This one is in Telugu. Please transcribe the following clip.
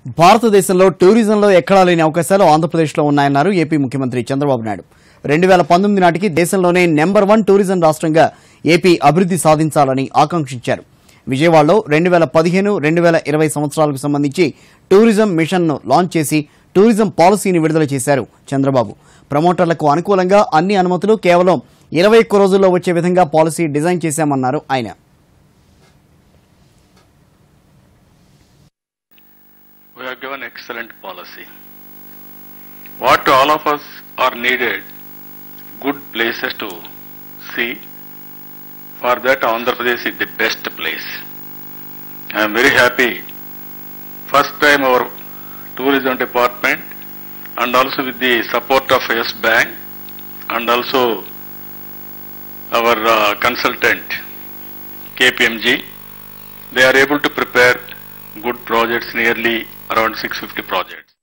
భారతదేశంలో టూరిజంలో ఎక్కడా లేని అవకాశాలు ఆంధ్రప్రదేశ్లో ఉన్నాయన్నారు ఏపీ ముఖ్యమంత్రి చంద్రబాబు నాయుడు రెండు వేల పంతొమ్మిది నాటికి దేశంలోనే నెంబర్ వన్ టూరిజం రాష్ట్రంగా ఏపీ అభివృద్ధి సాధించాలని ఆకాంక్షించారు విజయవాడలో రెండు వేల పదిహేను రెండు వేల ఇరవై సంవత్సరాలకు సంబంధించి టూరిజం మిషన్ను లాంచ్ చేసి టూరిజం పాలసీని విడుదల చేశారు చంద్రబాబు ప్రమోటర్లకు అనుకూలంగా అన్ని అనుమతులు కేవలం ఇరవై ఒక్క రోజుల్లో వచ్చే విధంగా పాలసీ డిజైన్ చేశామన్నారు ఆయన We have given excellent policy. What all of us are needed, good places to see. For that, Andhra Pradesh is the best place. I am very happy. First time our tourism department and also with the support of Yes Bank and also our uh, consultant KPMG, they are able to prepare good projects, nearly around 650 projects.